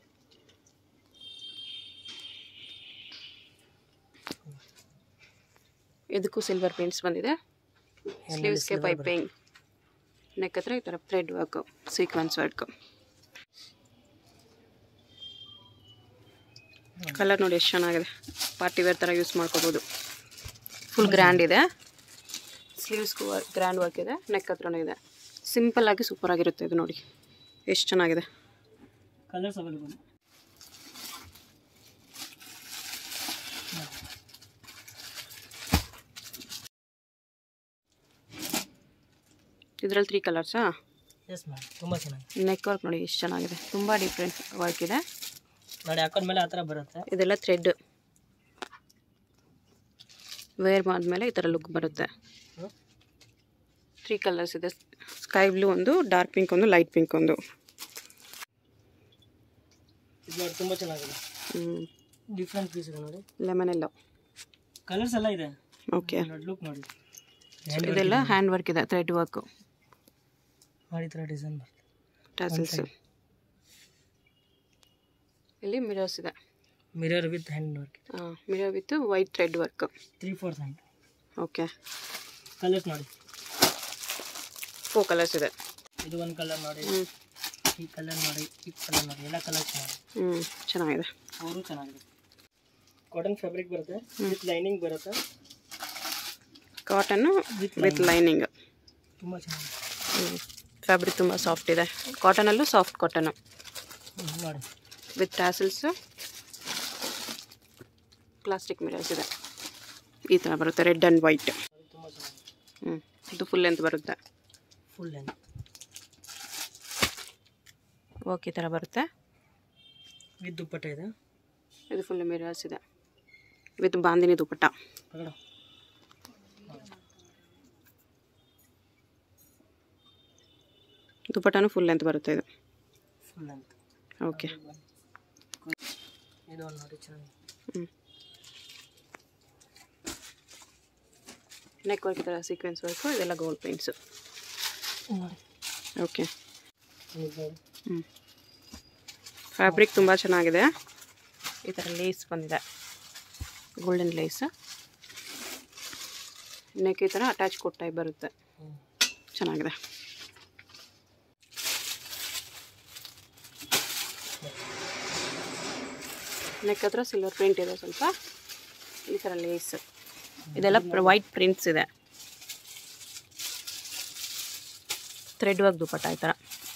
ಇದಕ್ಕೂ ಸಿಲ್ವರ್ ಪ್ರಿಂಟ್ಸ್ ಬಂದಿದೆ ಸ್ಲೀವ್ಸ್ಗೆ ಪೈಪಿಂಗ್ ನೆಕ್ ಹತ್ರ ಈ ಥರ thread work sequence work colour ನೋಡಿ ಎಷ್ಟು ಚೆನ್ನಾಗಿದೆ ಪಾರ್ಟಿ ವೇರ್ ಥರ ಯೂಸ್ ಮಾಡ್ಕೋಬೋದು ಫುಲ್ ಗ್ರ್ಯಾಂಡ್ ಇದೆ ಸ್ಲೀವ್ಸ್ಗೂ ವರ್ಕ್ ಗ್ರ್ಯಾಂಡ್ ವರ್ಕ್ ಇದೆ ನೆಕ್ ಹತ್ರನೂ ಇದೆ ಸಿಂಪಲ್ ಆಗಿ ಸೂಪರ್ ಆಗಿರುತ್ತೆ ಇದು ನೋಡಿ ಎಷ್ಟು ಚೆನ್ನಾಗಿದೆ ಕಲರ್ಸ್ ಅವೈಲೇಬಲ್ ಇದರಲ್ಲಿ ತ್ರೀ ಕಲರ್ಸಾ ಎಸ್ ಮ್ಯಾಮ್ ತುಂಬ ಚೆನ್ನಾಗಿದೆ ನೆಕ್ ವರ್ಕ್ ನೋಡಿ ಎಷ್ಟು ಚೆನ್ನಾಗಿದೆ ತುಂಬ ಡಿಫ್ರೆಂಟ್ ವರ್ಕ್ ಇದೆ ನೋಡಿ ಹಾಕೊಂಡ್ಮೇಲೆ ಆ ಥರ ಬರುತ್ತೆ ಇದೆಲ್ಲ ಥ್ರೆಡ್ ವೇರ್ ಮಾಡಿದ್ಮೇಲೆ ಈ ಥರ ಲುಕ್ ಬರುತ್ತೆ ಹ್ಮ್. ತ್ರೀ ಕಲರ್ಸ್ ಇದೆ ಸ್ಕೈ ಬ್ಲೂ ಒಂದು ಡಾರ್ಕ್ ಪಿಂಕ್ ಒಂದು ಲೈಟ್ ಪಿಂಕ್ ಒಂದು ಇದು ನೋಡಿ ತುಂಬ ಚೆನ್ನಾಗಿದೆ ಡಿಫ್ರೆಂಟ್ ಪೀಸ್ ಇದೆ ನೋಡಿ ಲೆಮನ್ ಎಲ್ಲೋ ಕಲರ್ಸ್ ಎಲ್ಲ ಇದೆ ಓಕೆ ನೋಡಿ ಲುಕ್ ನೋಡಿ ಇದೆಲ್ಲ ಹ್ಯಾಂಡ್ ವರ್ಕ್ ಇದೆ ಥ್ರೆಡ್ ವರ್ಕು ನೋಡಿ ಈ ಥರ ಡಿಸೈನ್ ಬರುತ್ತೆ ಟ್ಯಾಸಲ್ಸ್ ಇಲ್ಲಿ ಮಿರರ್ಸ್ ಇದೆ mirror with hand work mirror with white thread work three fourth hand okay colours ನೋಡಿ ಫೋ ಕಲರ್ಸ್ ಇದೆ ಇದು ಒಂದು ಕಲರ್ ನೋಡಿ ಹ್ಞೂ ಈ ಕಲರ್ ನೋಡಿ ಈ ಕಲರ್ ನೋಡಿ ಎಲ್ಲ ಕಲರ್ಸ್ ನೋಡಿ ಹ್ಞೂ ಚೆನ್ನಾಗಿದೆ ಅವರು ಚೆನ್ನಾಗಿದೆ ಕಾಟನ್ ಫ್ಯಾಬ್ರಿಕ್ ಬರುತ್ತೆ ವಿತ್ ಲೈನಿಂಗ್ ಬರುತ್ತೆ ಕಾಟನ್ನು With ವಿತ್ ಲೈನಿಂಗ್ ತುಂಬ ಚೆನ್ನಾಗಿದೆ ಫ್ಯಾಬ್ರಿಕ್ ತುಂಬ ಸಾಫ್ಟ್ ಇದೆ ಕಾಟನಲ್ಲೂ ಸಾಫ್ಟ್ ಕಾಟನು ಹ್ಮ್, ನೋಡಿ ವಿತ್ ಟ್ಯಾಸಲ್ಸು ಪ್ಲಾಸ್ಟಿಕ್ ಮಿರರ್ಸ್ ಇದೆ ಈ ಥರ ಬರುತ್ತೆ ರೆಡ್ ಆ್ಯಂಡ್ ವೈಟ್ ಅದು ತುಂಬ ಚೆನ್ನಾಗಿದೆ ಹ್ಞೂ ಇದು ಫುಲ್ ಲೆಂತ್ ಬರುತ್ತೆ ಫುಲ್ ಲೆಂತ್ ಓಕೆ ಈ ಥರ ಬರುತ್ತೆ ವಿತ್ ದುಪ್ಪಟ್ಟ ಇದೆ ಇದು ಫುಲ್ ಮಿರರ್ಸ್ ಇದೆ ವಿತ್ ಬಾಂದಿನಿ ದುಪ್ಪಟ್ಟ ತಗೊಳ್ಳೋ ದುಪ್ಪಟ್ಟನೂ ಫುಲ್ ಲೆಂತ್ ಬರುತ್ತೆ ಇದು ಫುಲ್ ಲೆಂತ್ ಓಕೆ ಇದು ಒಂದು ನೋಡಿ ಚೆನ್ನಾಗಿದೆ ಹ್ಞೂ ನೆಕ್ ವರ್ಕ್ ಈ ಥರ ಸೀಕ್ವೆನ್ಸ್ ವರ್ಕು ಇದೆಲ್ಲ ಗೋಲ್ಡ್ ಪೇಂಟ್ಸು ನೋಡಿ ಓಕೆ ಇದು ನೋಡಿ ಹ್ಞೂ ಫ್ಯಾಬ್ರಿಕ್ ತುಂಬ ಚೆನ್ನಾಗಿದೆ ಈ ಥರ ಲೇಸ್ ಬಂದಿದೆ ಗೋಲ್ಡನ್ ಲೇಸ್ ನೆಕ್ ಈ ಥರ ಅಟ್ಯಾಚ್ ಕೊಟ್ಟ ಟೈಪ್ ಬರುತ್ತೆ ಹ್ಞೂ ಚೆನ್ನಾಗಿದೆ ನೆಕ್ ಹತ್ರ ಸಿಲ್ವರ್ ಪ್ರಿಂಟ್ ಇದೆ ಸ್ವಲ್ಪ ಈ ಥರ ಲೇಸ್ ಇದೆಲ್ಲ ವೈಟ್ ಪ್ರಿಂಟ್ಸ್ ಇದೆ ಥ್ರೆಡ್ ವರ್ಕ್ ದುಪಟ್ಟ ಈ ಥರ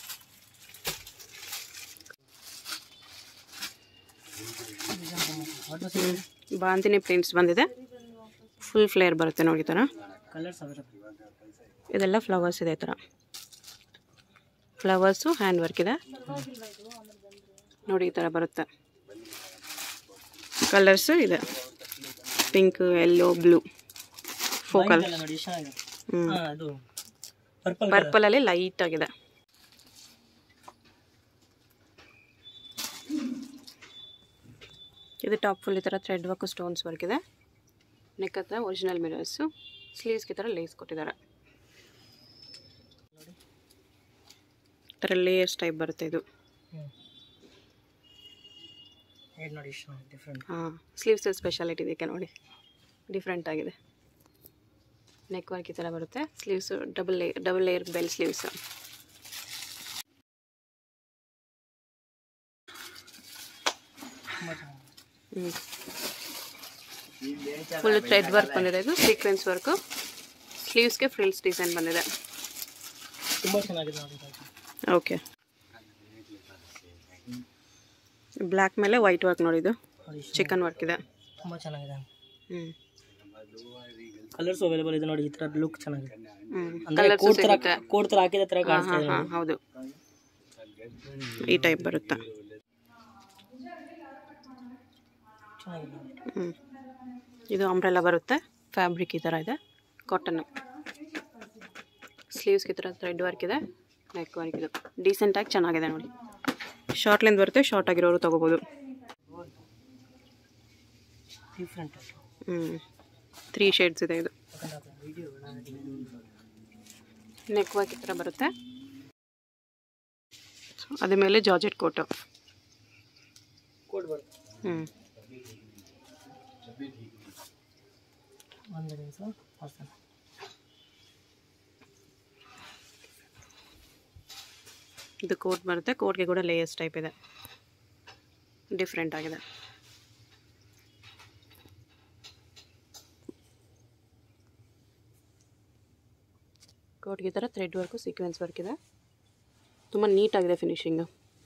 ಬಾಂತಿನಿ ಪ್ರಿಂಟ್ಸ್ ಬಂದಿದೆ ಫುಲ್ ಫ್ಲೇರ್ ಬರುತ್ತೆ ನೋಡಿ ಈ ಥರ ಕಲರ್ಸ್ ಅವೈಲಬಲ್ ಇದೆಲ್ಲ ಫ್ಲವರ್ಸ್ ಇದೆ ಈ ಥರ ಫ್ಲವರ್ಸು ಹ್ಯಾಂಡ್ ವರ್ಕ್ ಇದೆ ನೋಡಿ ಈ ಥರ ಬರುತ್ತೆ ಕಲರ್ಸು ಇದೆ ಪಿಂಕ್ ಎಲ್ಲೋ ಬ್ಲೂ ಫೋಕಲ್ ಎಲ್ಲ ನೋಡಿ ಎಷ್ಟು ಚೆನ್ನಾಗಿದೆ ಹ್ಞೂ ಹಾಂ ಅದು ಪರ್ಪಲ್ ಪರ್ಪಲಲ್ಲಿ ಲೈಟ್ ಆಗಿದೆ ಇದು ಟಾಪ್ ಫುಲ್ ಈ ಥರ ಥ್ರೆಡ್ ವರ್ಕ್ ಸ್ಟೋನ್ಸ್ ವರ್ಕ್ ಇದೆ ನೆಕ್ ಹತ್ರ ಒರಿಜಿನಲ್ ಮಿರರ್ಸು ಸ್ಲೀವ್ಸ್ಗೆ ಈ ಥರ ಲೇಸ್ ಕೊಟ್ಟಿದ್ದಾರೆ ಈ ಥರ ಲೇಯರ್ಸ್ ಟೈಪ್ ಬರುತ್ತೆ ಇದು ಹ್ಞೂ ಹೇಗೆ ನೋಡಿ ಎಷ್ಟು ಡಿಫ್ರೆಂಟ್ ಹಾಂ ಸ್ಲೀವ್ಸ್ ಸ್ಪೆಷಾಲಿಟಿ ಇದಕ್ಕೆ ನೋಡಿ ಡಿಫ್ರೆಂಟ್ ಆಗಿದೆ ನೆಕ್ ವರ್ಕ್ ಈ ಥರ ಬರುತ್ತೆ sleeves double layer double layer bell sleeves ತುಂಬ ಚೆನ್ನಾಗಿದೆ ಹ್ಞೂ ಫುಲ್ ಥ್ರೆಡ್ ವರ್ಕ್ ಬಂದಿದೆ ಇದು ಸೀಕ್ವೆನ್ಸ್ ವರ್ಕು ಸ್ಲೀವ್ಸ್ಗೆ ಫ್ರಿಲ್ಸ್ ಡಿಸೈನ್ ಬಂದಿದೆ ತುಂಬ ಚೆನ್ನಾಗಿದೆ ನೋಡಿ ಇದು. ಓಕೆ ಬ್ಲ್ಯಾಕ್ ಮೇಲೆ ವೈಟ್ ವರ್ಕ್ ನೋಡಿದ್ದು ನೋಡಿ ಎಷ್ಟು ಚಿಕನ್ ವರ್ಕ್ ಇದೆ ತುಂಬ ಚೆನ್ನಾಗಿದೆ ಹ್ಞೂ ಕಲರ್ಸ್ ಅವೈಲೇಬಲ್ ಇದೆ ನೋಡಿ ಈ ಥರ ಲುಕ್ ಚೆನ್ನಾಗಿದೆ ಹ್ಞೂ ಅಂದ್ರೆ ಕಲರ್ಸು ಕೋಡ್ ಥರ ಸಿಗುತ್ತೆ ಕೋಡ್ ಥರ ಹಾಕಿದ ಥರ ಹಾಂ ಕಾಣಿಸ್ತಾ ಹಾಂ ಇದೆ ಹಾಂ ಹೌದು ಈ ಟೈಪ್ ಬರುತ್ತೆ ಚೆನ್ನಾಗಿದೆ ನೋಡಿ. ಹ್ಞೂ ಇದು ಅಂಬ್ರೆಲ್ಲ ಬರುತ್ತೆ ಫ್ಯಾಬ್ರಿಕ್ ಈ ಥರ ಇದೆ ಕಾಟನ್ ಸ್ಲೀವ್ಸ್ಗೆ ಈ ಥರ ಥ್ರೆಡ್ ವರ್ಕ್ ಇದೆ ನೆಕ್ ವರ್ಕ್ ಇದು ಡೀಸೆಂಟಾಗಿ ಚೆನ್ನಾಗಿದೆ ನೋಡಿ ಶಾರ್ಟ್ ಲೆಂತ್ ಬರುತ್ತೆ ಶಾರ್ಟ್ ಆಗಿರೋರು ತೊಗೋಬೋದು ಡಿಫ್ರೆಂಟ್ ಹ್ಞೂ ತ್ರೀ ಶೇಡ್ಸ್ ಇದೆ ಇದು ವಿಡಿಯೋ ನೆಕ್ ವರ್ಕ್ ಈ ಥರ ಬರುತ್ತೆ ಅದ್ರ ಮೇಲೆ ಜಾರ್ಜೆಟ್ ಕೋಟು ಕೋಡ್ ಬರುತ್ತೆ ಹ್ಞೂ ಒಂದು ನಿಮಿಷ ಹಾಕ್ತಾನೆ ಇದು ಕೋಟ್ ಬರುತ್ತೆ ಕೋಟ್ಗೆ ಕೂಡ ಲೇಯರ್ಸ್ ಟೈಪ್ ಇದೆ ಡಿಫ್ರೆಂಟ್ ಆಗಿದೆ ಕೋಟ್ಗೆ ಈ ಥರ ಥ್ರೆಡ್ ವರ್ಕು ಸೀಕ್ವೆನ್ಸ್ ವರ್ಕ್ ಇದೆ ತುಂಬ ನೀಟಾಗಿದೆ ಫಿನಿಶಿಂಗು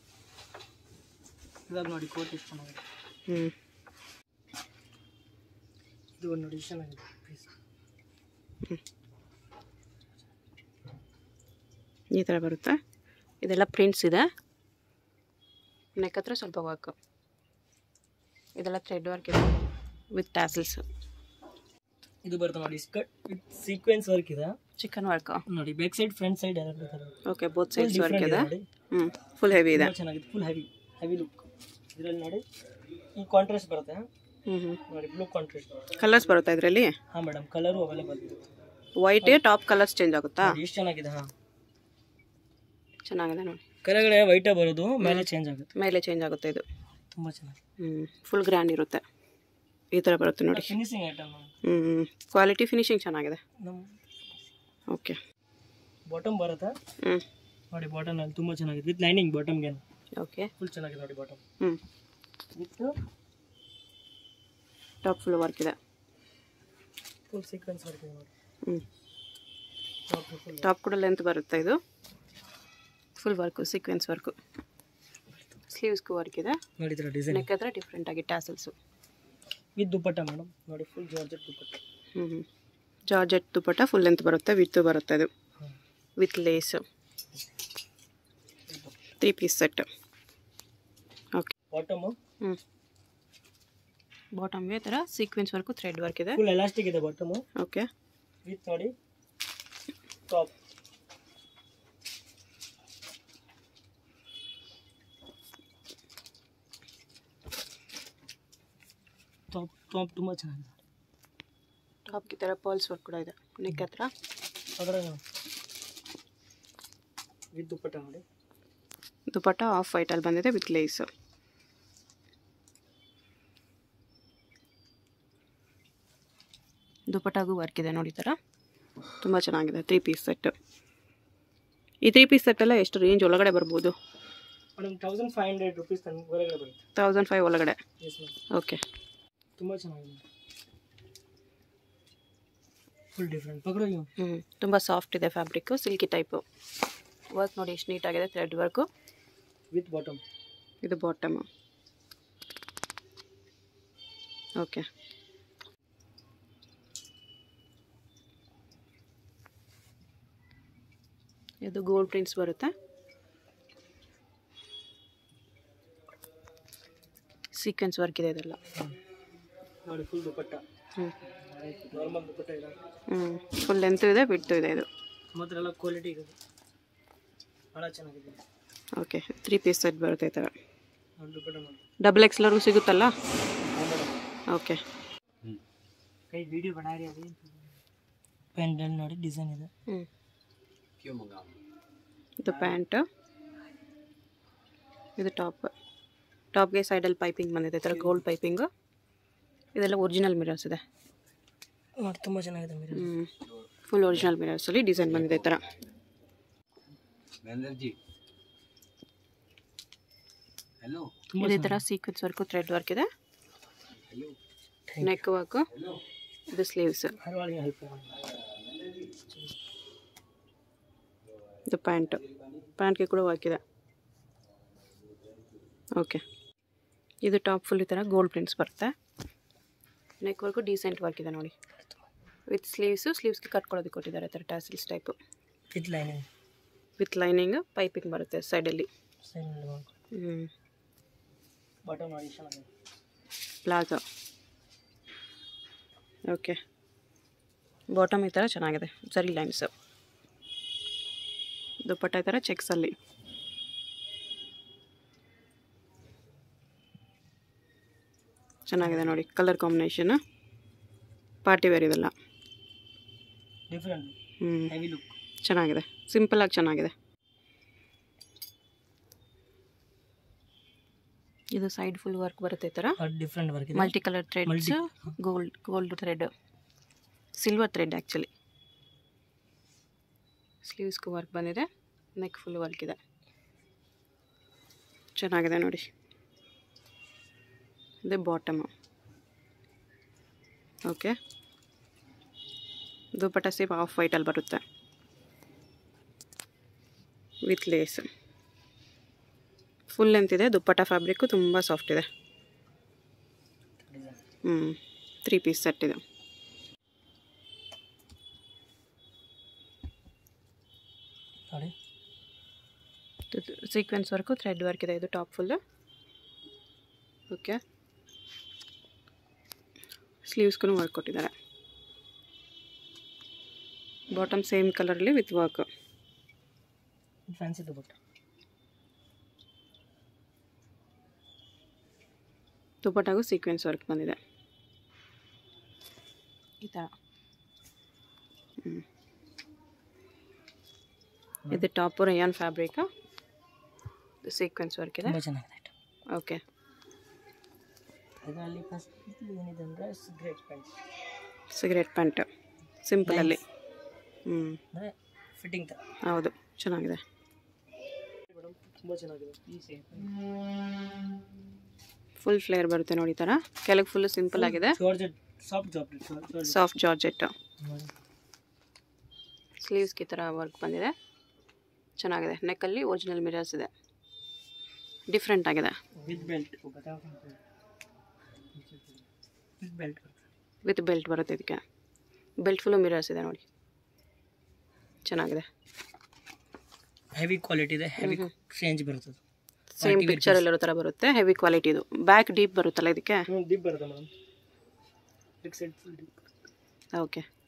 ಇವಾಗ ನೋಡಿ ಕೋಟ್ ಎಷ್ಟು ಚೆನ್ನಾಗಿದೆ ಹ್ಞೂ ಇದು ಒಂದು ನೋಡಿ ಎಷ್ಟು ಚೆನ್ನಾಗಿದೆ ಪೀಸ್ ಈ ಥರ ಬರುತ್ತೆ ಇದೆಲ್ಲ ಪ್ರಿಂಟ್ಸ್ ಇದೆ ನೆಕ್ ಹತ್ರ ಸ್ವಲ್ಪ ವರ್ಕ್ ಇದೆಲ್ಲ ಥ್ರೆಡ್ ವರ್ಕ್ ಇದೆ ವಿತ್ ಟ್ಯಾಸಲ್ಸ್ ಇದು ಬರುತ್ತೆ ನೋಡಿ ಸ್ಕರ್ಟ್ ವಿತ್ ಸೀಕ್ವೆನ್ಸ್ ವರ್ಕ್ ಇದೆ ಚಿಕನ್ ವರ್ಕ್ ನೋಡಿ ಬ್ಯಾಕ್ ಸೈಡ್ ಫ್ರಂಟ್ ಸೈಡ್ ಎರಡು ಬೇಕಾದ್ರೆ okay both sides work different ಇದೆ ನೋಡಿ ಹ್ಞೂ ಫುಲ್ ಹೆವಿ ಇದೆ ತುಂಬ ಚೆನ್ನಾಗಿದೆ ಫುಲ್ ಹೆವಿ ಹೆವಿ ಲುಕ್ ಇದರಲ್ಲಿ ನೋಡಿ ಈ ಕಾಂಟ್ರಾಸ್ಟ್ ಬರುತ್ತೆ ಹ್ಞೂ ಹ್ಞೂ ನೋಡಿ ಬ್ಲೂ ಕಾಂಟ್ರಾಸ್ಟ್ ಕಲರ್ಸ್ ಬರುತ್ತಾ ಇದರಲ್ಲಿ ಹಾಂ ಮೇಡಮ್ ಕಲರು ಅವೈಲೇಬಲ್ ಇದೆ ವೈಟ್ ಟಾಪ್ ಕಲರ್ಸ್ ಚೇಂಜ್ ಆಗುತ್ತಾ ನೋಡಿ, ಎಷ್ಟು ಚೆನ್ನಾಗಿದೆ ಹಾಂ ಚೆನ್ನಾಗಿದೆ ನೋಡಿ ಕೆಳಗಡೆ ವೈಟೇ ಬರೋದು ಮೇಲೆ ಚೇಂಜ್ ಆಗುತ್ತೆ ಮೇಲೆ ಚೇಂಜ್ ಆಗುತ್ತೆ ಇದು ತುಂಬ ಚೆನ್ನಾಗಿ ಹ್ಞೂ ಫುಲ್ ಗ್ರ್ಯಾಂಡ್ ಇರುತ್ತೆ ಈ ಥರ ಬರುತ್ತೆ ನೋಡಿ ಫಿನಿಶಿಂಗ್ ಐಟಮ್ ಹ್ಞೂ ಕ್ವಾಲಿಟಿ ಫಿನಿಶಿಂಗ್ ಚೆನ್ನಾಗಿದೆ ನಮ್ಮ ಓಕೆ ಬಾಟಮ್ ಬರುತ್ತೆ ಹ್ಞೂ ನೋಡಿ ಬಾಟಮ್ ಅಲ್ಲಿ ತುಂಬ ಚೆನ್ನಾಗಿದೆ ವಿತ್ ಲೈನಿಂಗ್ ಬಾಟಮ್ಗೆ ಓಕೆ ಫುಲ್ ಚೆನ್ನಾಗಿದೆ ನೋಡಿ ಬಾಟಮ್ ಹ್ಞೂ ವಿತ್ ಟಾಪ್ ಫುಲ್ ವರ್ಕ್ ಇದೆ ಫುಲ್ ಸೀಕ್ವೆನ್ಸ್ ವರ್ಕ್ ಇದೆ ನೋಡಿ ಹ್ಞೂ ಫುಲ್ ಟಾಪ್ ಕೂಡ ಲೆಂತ್ ಬರುತ್ತೆ ಇದು ಫುಲ್ ವರ್ಕು ಸೀಕ್ವೆನ್ಸ್ ವರ್ಕು ಸ್ಲೀವ್ಸ್ಗೂ ವರ್ಕ್ ಇದೆ ನೋಡಿದ್ರ ಡಿಸೈನ್ ನೆಕ್ ಹತ್ರ ಡಿಫ್ರೆಂಟ್ ಆಗಿ ಟ್ಯಾಸಲ್ಸು ವಿತ್ ದುಪ್ಪಟ್ಟ ಮೇಡಮ್ ನೋಡಿ ಫುಲ್ ಜಾರ್ಜೆಟ್ ದುಪ್ಪಟ್ಟ ಹ್ಞೂ ಹ್ಞೂ ಜಾರ್ಜೆಟ್ ದುಪಟ್ಟ ಫುಲ್ ಲೆಂತ್ ಬರುತ್ತೆ ವಿತ್ತು ಬರುತ್ತೆ ಇದು ಹಾಂ with lace three piece set okay bottom ಹ್ಞೂ ಬಾಟಮ್ಗೆ ಈ ಥರ ಸೀಕ್ವೆನ್ಸ್ ವರ್ಕು ಥ್ರೆಡ್ ವರ್ಕ್ ಇದೆ ಫುಲ್ ಎಲಾಸ್ಟಿಕ್ ಇದೆ ಬಾಟಮು ಓಕೆ ವಿತ್ ನೋಡಿ ಟಾಪ್ ಟಾಪ್ ಟಾಪ್ ತುಂಬ ಚೆನ್ನಾಗಿದೆ ಟಾಪ್ಗೆ ಈ ಥರ ಪರ್ಲ್ಸ್ ವರ್ಕ್ ಕೂಡ ಇದೆ ನೆಕ್ ಹತ್ರ ಅದರ ವಿತ್ ದುಪ್ಪಟ್ಟ ನೋಡಿ ದುಪಟ್ಟ ಆಫ್ ವೈಟಲ್ಲಿ ಬಂದಿದೆ ವಿತ್ ಲೇಸು ದುಪಟ್ಟಾಗೂ ವರ್ಕ್ ಇದೆ ನೋಡಿ ಈ ಥರ ತುಂಬ ಚೆನ್ನಾಗಿದೆ ತ್ರೀ ಪೀಸ್ ಸೆಟ್ ಈ ತ್ರೀ ಪೀಸ್ ಸೆಟ್ಟೆಲ್ಲ ಎಷ್ಟು ರೇಂಜ್ ಒಳಗಡೆ ಬರ್ಬೋದು madam thousand five hundred rupees ತನಕ ಹೊರಗಡೆ ಬರುತ್ತೆ ತೌಸಂಡ್ ಫೈವ್ ಒಳಗಡೆ ಎಸ್ ಮ್ಯಾಮ್ ಓಕೆ ತುಂಬ ಚೆನ್ನಾಗಿದೆ ಫುಲ್ ಡಿಫ್ರೆಂಟ್ ಪಕಡೋ ನೀವು ಹ್ಞೂ ತುಂಬ ಸಾಫ್ಟ್ ಇದೆ ಫ್ಯಾಬ್ರಿಕ್ಕು ಸಿಲ್ಕಿ ಟೈಪು ವರ್ಕ್ ನೋಡಿ ಎಷ್ಟು ನೀಟಾಗಿದೆ ಥ್ರೆಡ್ ವರ್ಕು ವಿತ್ ಬಾಟಮ್ ಇದು ಬಾಟಮ್ ಓಕೆ ಇದು ಗೋಲ್ಡ್ ಪ್ರಿಂಟ್ಸ್ ಬರುತ್ತೆ ಸೀಕ್ವೆನ್ಸ್ ವರ್ಕ್ ಇದೆ ಇದೆಲ್ಲ ನೋಡಿ ಫುಲ್ ದುಪಟ್ಟ ಹ್ಞೂ ನಾರ್ಮಲ್ ದುಪಟ್ಟ ಇಲ್ಲ ಹ್ಞೂ ಫುಲ್ ಲೆಂತ್ ಇದೆ ಬಿಡ್ತು ಇದೆ ಇದು ಮಾತ್ರ ಎಲ್ಲ ಕ್ವಾಲಿಟಿ ಇದೆ ಭಾಳ ಚೆನ್ನಾಗಿದೆ ಓಕೆ ತ್ರೀ ಪೀಸ್ ಸೆಟ್ ಬರುತ್ತೆ ಈ ಥರ ನೋಡಿ ದುಪಟ್ಟ ನೋಡಿ ಡಬಲ್ ಎಕ್ಸ್ಲರ್ಗೂ ಸಿಗುತ್ತಲ್ಲ ಓಕೆ ಕೈ ವಿಡಿಯೋ बनाए अभी ಪೆಂಡಲ್ ನೋಡಿ ಡಿಸೈನ್ ಇದೆ ಹ್ಞೂ ಇದು ಪ್ಯಾಂಟ್ ಇದು ಟಾಪ್ ಟಾಪ್ಗೆ ಸೈಡಲ್ಲಿ ಪೈಪಿಂಗ್ ಬಂದಿದೆ ಈ ಥರ ಗೋಲ್ಡ್ ಪೈಪಿಂಗು ಇದೆಲ್ಲ ಒರಿಜಿನಲ್ ಮಿರರ್ಸ್ ಇದೆ ನೋಡಿ ತುಂಬ ಚೆನ್ನಾಗಿದೆ ಮಿರರ್ ಹ್ಞೂ ಫುಲ್ ಒರಿಜಿನಲ್ ಮಿರರ್ಸಲ್ಲಿ ಡಿಸೈನ್ ಬಂದಿದೆ ಈ ಥರ ಇದೇ ಥರ ಸೀಕ್ವೆನ್ಸ್ ವರ್ಕು ಥ್ರೆಡ್ ವರ್ಕ್ ಇದೆ ನೆಕ್ ವರ್ಕು ಇದು ಸ್ಲೀವ್ಸ್ ಹರ್ ವಾಳಿ ಹೆಲ್ಪ್ ಇದು ಪ್ಯಾಂಟ್ ಪ್ಯಾಂಟ್ಗೆ ಕೂಡ ವರ್ಕ್ ಇದೆ ಓಕೆ ಇದು ಟಾಪ್ ಫುಲ್ ಈ ಥರ ಗೋಲ್ಡ್ ಪ್ರಿಂಟ್ಸ್ ಬರುತ್ತೆ ನೆಕ್ ವರ್ಕು ಡೀಸೆಂಟ್ ವರ್ಕ್ ಇದೆ ನೋಡಿ ವಿತ್ ಸ್ಲೀವ್ಸು ಸ್ಲೀವ್ಸ್ಗೆ ಕಟ್ಕೊಳ್ಳೋದಕ್ಕೆ ಕೊಟ್ಟಿದ್ದಾರೆ ಈ ಥರ tassels type with lining with lining piping ಬರುತ್ತೆ ಸೈಡಲ್ಲಿ ಸೈನಲ್ಲಿ ಹ್ಞೂ ಬಾಟಮ್ ನೋಡಿ ಚೆನ್ನಾಗಿದೆ ಪ್ಲಾಜೋ ಓಕೆ ಬಾಟಮ್ ಈ ಥರ ಚೆನ್ನಾಗಿದೆ ಸರಿ ಲೈನ್ಸು ದುಪ್ಪಟ್ಟ ಈ ಥರ ಚೆಕ್ಸಲ್ಲಿ ಚೆನ್ನಾಗಿದೆ ನೋಡಿ ಕಲರ್ ಕಾಂಬಿನೇಷನ್ ಪಾರ್ಟಿ ವೇರ್ ಇದೆಲ್ಲ ಡಿಫ್ರೆಂಟ್ ಹ್ಞೂ ಹೆವಿ ಲುಕ್ ಚೆನ್ನಾಗಿದೆ ಸಿಂಪಲಾಗಿ ಚೆನ್ನಾಗಿದೆ ಇದು ಸೈಡ್ ಫುಲ್ ವರ್ಕ್ ಬರುತ್ತೆ ಈ ಥರ ಡಿಫ್ರೆಂಟ್ ವರ್ಕ್ ಇದೆ multi colour threads gold gold thread silver thread actually ಸ್ಲೀವ್ಸ್ಗೂ ವರ್ಕ್ ಬಂದಿದೆ ನೆಕ್ ಫುಲ್ ವರ್ಕ್ ಇದೆ ಚೆನ್ನಾಗಿದೆ ನೋಡಿ ಇದು ಬಾಟಮು ಓಕೆ ದುಪಟ್ಟ ಸೇಪ್ ಆಫ್ ವೈಟಲ್ಲಿ ಬರುತ್ತೆ ವಿತ್ ಲೇಸ್ ಫುಲ್ ಲೆಂತ್ ಇದೆ ದುಪ್ಪಟ್ಟ ಫ್ಯಾಬ್ರಿಕ್ಕು ತುಂಬ ಸಾಫ್ಟ್ ಇದೆ ಹ್ಞೂ ತ್ರೀ ಪೀಸ್ ಸೆಟ್ ಇದೆ ನೋಡಿ ಸೀಕ್ವೆನ್ಸ್ ವರ್ಕು ಥ್ರೆಡ್ ವರ್ಕ್ ಇದೆ ಇದು ಟಾಪ್ ಫುಲ್ಲು ಓಕೆ ಸ್ಲೀವ್ಸ್ಗೂ ವರ್ಕ್ ಕೊಟ್ಟಿದ್ದಾರೆ ಬಾಟಮ್ ಸೇಮ್ ಕಲರಲ್ಲಿ ವಿತ್ ವರ್ಕ್ ಫ್ಯಾನ್ಸಿ ದುಪಟ್ಟ ದುಪಟ್ಟಾಗೂ ಸೀಕ್ವೆನ್ಸ್ ವರ್ಕ್ ಬಂದಿದೆ ಈ ಥರ ಹ್ಮ್. ಇದು top rayon fabric sequence work ಇದೆ ತುಂಬ ಚೆನ್ನಾಗಿದೆ item. ಓಕೆ ಅದರಲ್ಲಿ ಫಸ್ಟ್ ಏನಿದೆ ಅಂದರೆ ಸಿಗ್ರೆಟ್ ಪ್ಯಾಂಟ್ ಸಿಗರೇಟ್ ಪ್ಯಾಂಟ್ ಸಿಂಪಲಲ್ಲಿ ಹ್ಞೂ ಅಂದರೆ ಫಿಟ್ಟಿಂಗ್ ಥರ ಹೌದು ಚೆನ್ನಾಗಿದೆ ಮೇಡಮ್ ತುಂಬ ಚೆನ್ನಾಗಿದೆ ಪೀಸ್ ಫುಲ್ ಫ್ಲೇರ್ ಬರುತ್ತೆ ನೋಡಿ ಈ ಥರ ಕೆಳಗೆ ಫುಲ್ಲು ಸಿಂಪಲ್ ಆಗಿದೆ georgette soft georgette soft georgette ನೋಡಿ ಸ್ಲೀವ್ಸ್ಗೆ ಈ ಥರ ವರ್ಕ್ ಬಂದಿದೆ ಚೆನ್ನಾಗಿದೆ ನೆಕ್ಕಲ್ಲಿ ಒರಿಜಿನಲ್ ಮಿರರ್ಸ್ ಇದೆ ಡಿಫ್ರೆಂಟ್ ಆಗಿದೆ with belt with belt with belt ಬರುತ್ತೆ ಇದಕ್ಕೆ ಬೆಲ್ಟ್ ಫುಲ್ಲು ಮಿರರ್ಸ್ ಇದೆ ನೋಡಿ ಚೆನ್ನಾಗಿದೆ ಹೆವಿ ಕ್ವಾಲಿಟಿ ಇದೆ ಹೆವಿ ಚೇಂಜ್ ಬರ್ತದೆ ಸೇಮ್ ಪಿಕ್ಚರಲ್ಲಿರೋ ಥರ ಬರುತ್ತೆ ಹೆವಿ ಕ್ವಾಲಿಟಿದು ಬ್ಯಾಕ್ ಡೀಪ್ ಬರುತ್ತಲ್ಲ ಇದಕ್ಕೆ ಡಿಪ್ ಬರುತ್ತೆ madam fixed full dip okay